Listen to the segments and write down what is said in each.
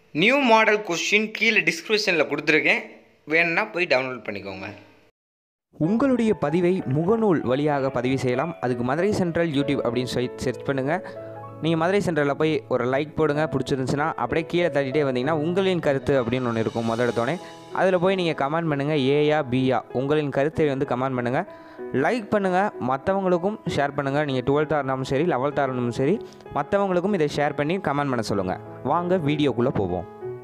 new model question கீழே டிஸ்கிரிப்ஷனில் கொடுத்துருக்கேன் வேணும்னா போய் டவுன்லோட் பண்ணிக்கோங்க உங்களுடைய பதிவை முகநூல் வழியாக பதிவு செய்யலாம் அதுக்கு மதுரை சென்ட்ரல் யூடியூப் அப்படின்னு சொல்லி சர்ச் பண்ணுங்கள் நீங்கள் மதுரை சென்ட்ரலில் போய் ஒரு லைக் போடுங்க பிடிச்சிருந்துச்சுன்னா அப்படியே கீழே தள்ளிட்டே வந்தீங்கன்னா உங்களின் கருத்து அப்படின்னு ஒன்று இருக்கும் முதல் எடுத்தோடனே அதில் போய் நீங்கள் கமெண்ட் பண்ணுங்கள் ஏயா பியா உங்களின் கருத்தை வந்து கமெண்ட் பண்ணுங்கள் லைக் பண்ணுங்கள் மற்றவங்களுக்கும் ஷேர் பண்ணுங்கள் நீங்கள் டுவெல்த்தாக இருந்தாலும் சரி லெவல்த்தாக இருந்தாலும் சரி மற்றவங்களுக்கும் இதை ஷேர் பண்ணி கமெண்ட் பண்ண சொல்லுங்கள் வாங்க வீடியோக்குள்ளே போவோம்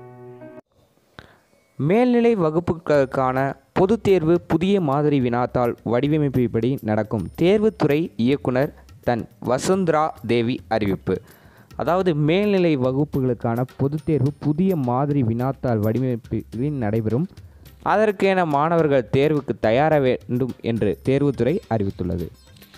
மேல்நிலை வகுப்புகளுக்கான பொதுத் தேர்வு புதிய மாதிரி வினாத்தாள் வடிவமைப்புப்படி நடக்கும் தேர்வுத்துறை இயக்குனர் தன் வசுந்தரா தேவி அறிவிப்பு அதாவது மேல்நிலை வகுப்புகளுக்கான பொதுத் தேர்வு புதிய மாதிரி வினாத்தாள் வடிவமைப்பில் நடைபெறும் அதற்கென மாணவர்கள் தேர்வுக்கு தயார வேண்டும் என்று தேர்வுத்துறை அறிவித்துள்ளது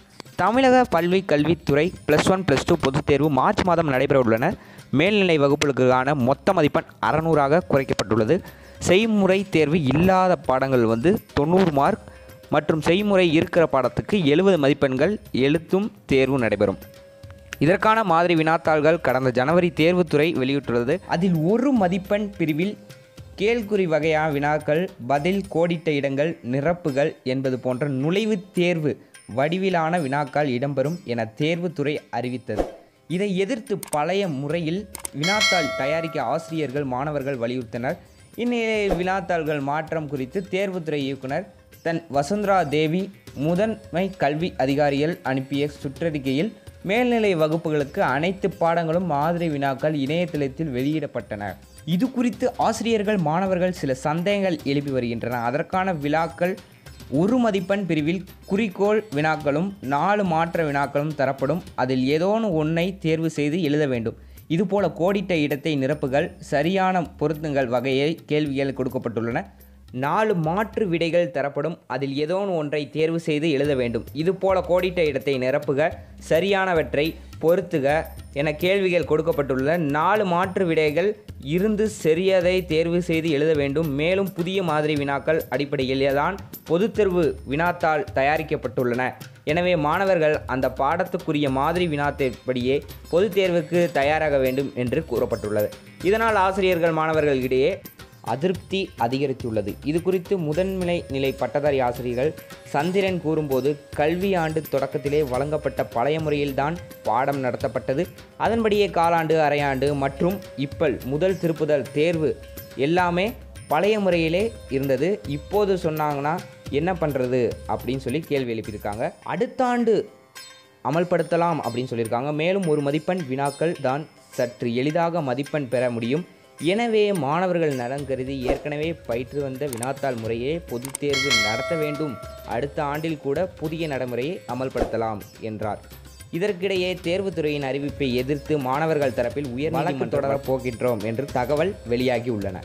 தமிழக பல்வி கல்வித்துறை ப்ளஸ் ஒன் ப்ளஸ் டூ பொதுத் தேர்வு மார்ச் மாதம் நடைபெற உள்ளன மேல்நிலை வகுப்புகளுக்கான மொத்த மதிப்பெண் அறநூறாக குறைக்கப்பட்டுள்ளது செய்முறை தேர்வு இல்லாத பாடங்கள் வந்து தொண்ணூறு மார்க் மற்றும் செய்முறை இருக்கிற பாடத்துக்கு எழுபது மதிப்பெண்கள் எழுத்தும் தேர்வு நடைபெறும் இதற்கான மாதிரி வினாத்தாள்கள் கடந்த ஜனவரி தேர்வுத்துறை வெளியிட்டுள்ளது அதில் ஒரு மதிப்பெண் பிரிவில் கேள்குறி வகையான வினாக்கள் பதில் கோடிட்ட இடங்கள் நிரப்புகள் என்பது போன்ற நுழைவுத் தேர்வு வடிவிலான வினாக்கள் இடம்பெறும் என தேர்வுத்துறை அறிவித்தது இதை எதிர்த்து பழைய முறையில் வினாத்தாள் தயாரிக்க ஆசிரியர்கள் மாணவர்கள் வலியுறுத்தினர் இந்நிலையில் வினாத்தாள்கள் மாற்றம் குறித்து தேர்வுத்துறை இயக்குனர் தன் வசுந்தரா தேவி முதன்மை கல்வி அதிகாரிகள் அனுப்பிய சுற்றறிக்கையில் மேல்நிலை வகுப்புகளுக்கு அனைத்து பாடங்களும் மாதிரி வினாக்கள் இணையதளத்தில் வெளியிடப்பட்டன இது குறித்து ஆசிரியர்கள் மாணவர்கள் சில சந்தேகங்கள் எழுப்பி வருகின்றன அதற்கான விழாக்கள் ஒரு மதிப்பெண் பிரிவில் குறிக்கோள் வினாக்களும் நாலு மாற்ற வினாக்களும் தரப்படும் அதில் ஏதோன்னு ஒன்றை தேர்வு செய்து எழுத வேண்டும் இதுபோல கோடிட்ட இடத்தை நிரப்புகள் சரியான பொருத்துங்கள் வகையை கேள்விகள் கொடுக்கப்பட்டுள்ளன நாலு மாற்று விடைகள் தரப்படும் அதில் ஏதோன்னு ஒன்றை தேர்வு செய்து எழுத வேண்டும் இதுபோல கோடிட்ட இடத்தை நிரப்புக சரியானவற்றை பொருத்துக என கேள்விகள் கொடுக்கப்பட்டுள்ளன நாலு மாற்று விடைகள் இருந்து சரியதை தேர்வு செய்து எழுத வேண்டும் மேலும் புதிய மாதிரி வினாக்கள் அடிப்படையில் தான் பொதுத் தேர்வு வினாத்தாள் தயாரிக்கப்பட்டுள்ளன எனவே மாணவர்கள் அந்த பாடத்துக்குரிய மாதிரி வினாத்தின்படியே பொதுத் தேர்வுக்கு தயாராக வேண்டும் என்று கூறப்பட்டுள்ளது இதனால் ஆசிரியர்கள் மாணவர்களிடையே அதிருப்தி அதிகரித்துள்ளது இது குறித்து முதன்மை நிலை பட்டதாரி ஆசிரியர்கள் சந்திரன் கூறும்போது கல்வி ஆண்டு தொடக்கத்திலே வழங்கப்பட்ட பழைய முறையில்தான் பாடம் நடத்தப்பட்டது அதன்படியே காலாண்டு அரையாண்டு மற்றும் இப்பல் முதல் திருப்புதல் தேர்வு எல்லாமே பழைய முறையிலே இருந்தது இப்போது சொன்னாங்கன்னா என்ன பண்ணுறது அப்படின்னு சொல்லி கேள்வி எழுப்பியிருக்காங்க அடுத்த ஆண்டு அமல்படுத்தலாம் அப்படின்னு சொல்லியிருக்காங்க மேலும் ஒரு மதிப்பெண் வினாக்கள் தான் சற்று எளிதாக மதிப்பெண் பெற முடியும் எனவே மாணவர்கள் நலன் கருதி ஏற்கனவே பயிற்று வந்த வினாத்தாள் முறையே பொதுத் தேர்வு நடத்த வேண்டும் அடுத்த ஆண்டில் கூட புதிய நடைமுறையை அமல்படுத்தலாம் என்றார் இதற்கிடையே தேர்வுத்துறையின் அறிவிப்பை எதிர்த்து மாணவர்கள் தரப்பில் உயர் வழக்கு தொடரப் போகின்றோம் என்று தகவல் வெளியாகி உள்ளன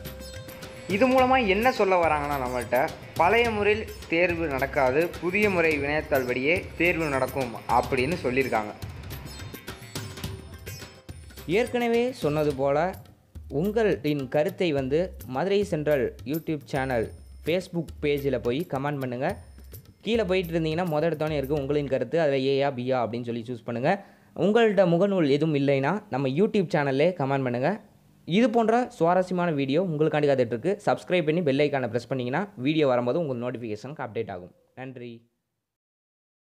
இது மூலமாக என்ன சொல்ல வராங்கன்னா நம்மள்ட்ட பழைய முறையில் தேர்வு நடக்காது புதிய முறை வினயத்தாள் படியே தேர்வு நடக்கும் அப்படின்னு சொல்லியிருக்காங்க ஏற்கனவே சொன்னது போல உங்களின் கருத்தை வந்து Madurai central YouTube channel Facebook பேஜில் போய் கமெண்ட் பண்ணுங்கள் கீழே போயிட்டு இருந்தீங்கன்னா முதல் எடுத்தோன்னே இருக்குது உங்களின் கருத்து அதில் ஏயா பியா அப்படின்னு சொல்லி சூஸ் பண்ணுங்கள் உங்கள்கிட்ட முகநூல் எதுவும் இல்லைன்னா நம்ம யூடியூப் சேனல்லே கமெண்ட் பண்ணுங்கள் இது போன்ற சுவாரஸ்யமான வீடியோ உங்களுக்காண்டி காத்துட்ருக்கு சப்ஸ்கிரைப் பண்ணி பெல் ஐக்கானை ப்ரெஸ் பண்ணிங்கன்னா வீடியோ வரும்போது உங்களுக்கு நோட்டிஃபிகேஷனுக்கு அப்டேட் ஆகும் நன்றி